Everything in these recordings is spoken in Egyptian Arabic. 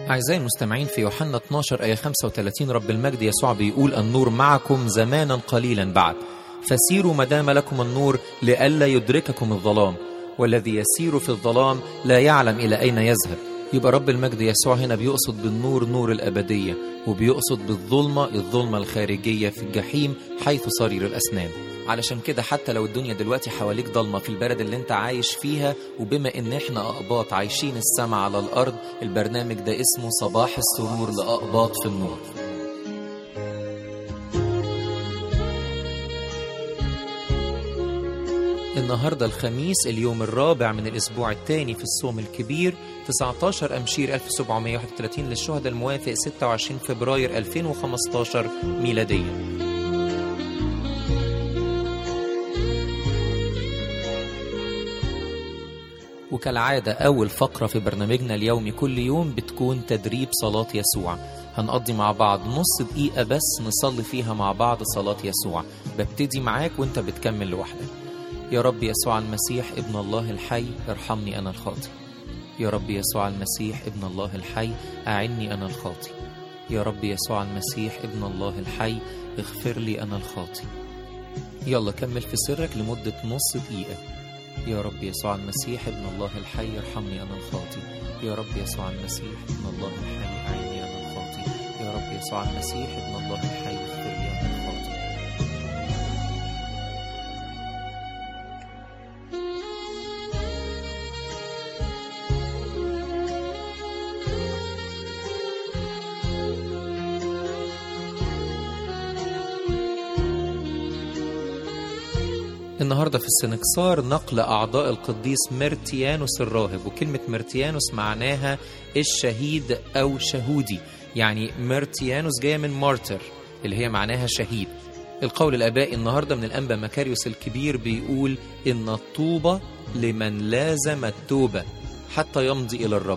أعزائي المستمعين في يوحنا 12 آية 35 رب المجد يسوع بيقول النور معكم زمانا قليلا بعد فسيروا ما دام لكم النور لئلا يدرككم الظلام والذي يسير في الظلام لا يعلم إلى أين يذهب يبقى رب المجد يسوع هنا بيقصد بالنور نور الأبدية وبيقصد بالظلمة الظلمة الخارجية في الجحيم حيث صرير الأسنان علشان كده حتى لو الدنيا دلوقتي حواليك ضلمة في البلد اللي انت عايش فيها وبما ان احنا أقباط عايشين السما على الأرض البرنامج ده اسمه صباح السرور لأقباط في النور النهاردة الخميس اليوم الرابع من الأسبوع الثاني في الصوم الكبير 19 أمشير 1731 للشهداء الموافق 26 فبراير 2015 ميلادية وكالعادة أول فقرة في برنامجنا اليومي كل يوم بتكون تدريب صلاة يسوع هنقضي مع بعض نص دقيقة بس نصلي فيها مع بعض صلاة يسوع ببتدي معاك وانت بتكمل لوحدك يا رب يسوع المسيح ابن الله الحي ارحمني أنا الخاطي يا رب يسوع المسيح ابن الله الحي أعني أنا الخاطي يا رب يسوع المسيح ابن الله الحي اغفر لي أنا الخاطي يلا كمل في سرك لمدة نص دقيقة يا رب يسوع المسيح ابن الله الحي ارحمني أنا الخاطي يا رب يسوع المسيح ابن الله الحي أعني أنا الخاطي يا رب يسوع المسيح ابن الله الحي اغفر لي أنا الخاطي النهارده في السنكسار نقل أعضاء القديس مرتيانوس الراهب وكلمة مرتيانوس معناها الشهيد أو شهودي يعني مرتيانوس جاية من مارتر اللي هي معناها شهيد القول الآبائي النهاردة من الأنبا مكاريوس الكبير بيقول إن الطوبة لمن لازم التوبة حتى يمضي إلى الرب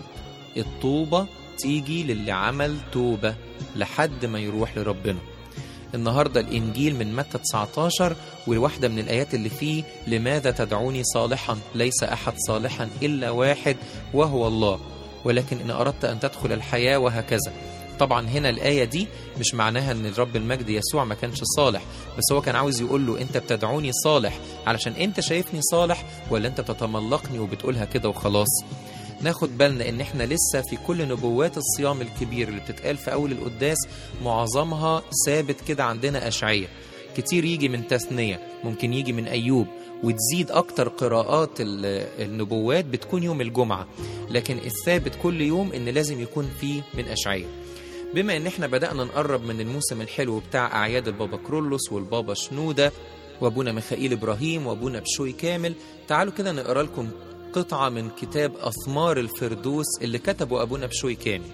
الطوبة تيجي للي عمل توبة لحد ما يروح لربنا النهارده الانجيل من متى 19 والواحده من الايات اللي فيه لماذا تدعوني صالحا ليس احد صالحا الا واحد وهو الله ولكن ان اردت ان تدخل الحياه وهكذا طبعا هنا الآية دي مش معناها ان الرب المجد يسوع ما كانش صالح بس هو كان عاوز يقول له انت بتدعوني صالح علشان انت شايفني صالح ولا انت بتتملقني وبتقولها كده وخلاص ناخد بالنا ان احنا لسه في كل نبوات الصيام الكبير اللي بتتقال في اول القداس معظمها ثابت كده عندنا اشعية كتير يجي من تثنية ممكن يجي من ايوب وتزيد اكتر قراءات النبوات بتكون يوم الجمعة لكن الثابت كل يوم ان لازم يكون فيه من اشعية بما ان احنا بدأنا نقرب من الموسم الحلو بتاع اعياد البابا كرولوس والبابا شنودة وابونا ميخائيل ابراهيم وابونا بشوي كامل تعالوا كده نقرا لكم قطعة من كتاب أثمار الفردوس اللي كتبه أبونا بشوي كامل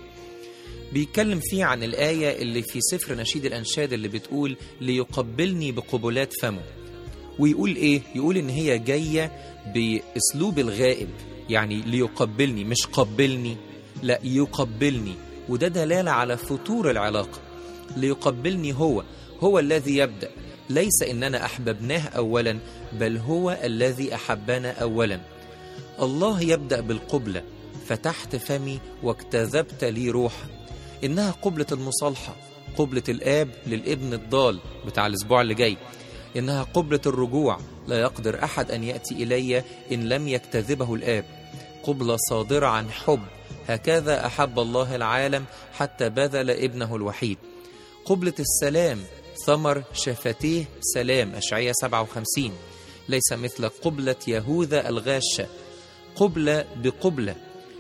بيتكلم فيه عن الآية اللي في سفر نشيد الأنشاد اللي بتقول ليقبلني بقبلات فمه ويقول إيه؟ يقول إن هي جاية بأسلوب الغائب يعني ليقبلني مش قبلني لا يقبلني وده دلالة على فطور العلاقة ليقبلني هو هو الذي يبدأ ليس إننا أحببناه أولا بل هو الذي أحبنا أولا الله يبدأ بالقبلة فتحت فمي واجتذبت لي روحا إنها قبلة المصالحة قبلة الآب للابن الضال بتاع الأسبوع اللي جاي إنها قبلة الرجوع لا يقدر أحد أن يأتي إلي إن لم يجتذبه الآب قبلة صادرة عن حب هكذا أحب الله العالم حتى بذل ابنه الوحيد قبلة السلام ثمر شفتيه سلام أشعية 57 ليس مثل قبلة يهوذا الغاشة قبلة بقبلة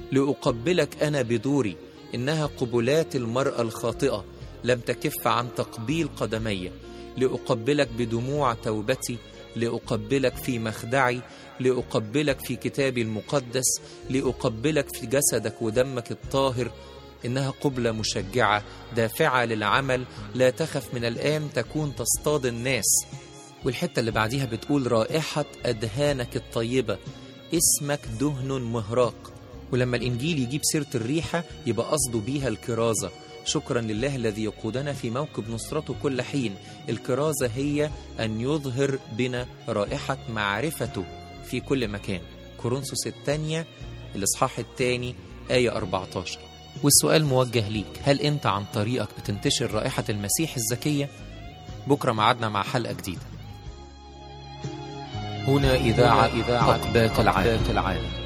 لأقبلك أنا بدوري إنها قبلات المرأة الخاطئة لم تكف عن تقبيل قدمي لأقبلك بدموع توبتي لأقبلك في مخدعي لأقبلك في كتابي المقدس لأقبلك في جسدك ودمك الطاهر إنها قبلة مشجعة دافعة للعمل لا تخف من الآن تكون تصطاد الناس والحتة اللي بعديها بتقول رائحة أدهانك الطيبة اسمك دهن مهراق ولما الإنجيل يجيب سيرة الريحة يبقى قصده بيها الكرازة شكرا لله الذي يقودنا في موكب نصرته كل حين الكرازة هي أن يظهر بنا رائحة معرفته في كل مكان كورنثوس الثانية الإصحاح الثاني آية 14 والسؤال موجه ليك هل أنت عن طريقك بتنتشر رائحة المسيح الزكية؟ بكرة معادنا مع حلقة جديدة هنا إذاعة إذاعة أقبات العالم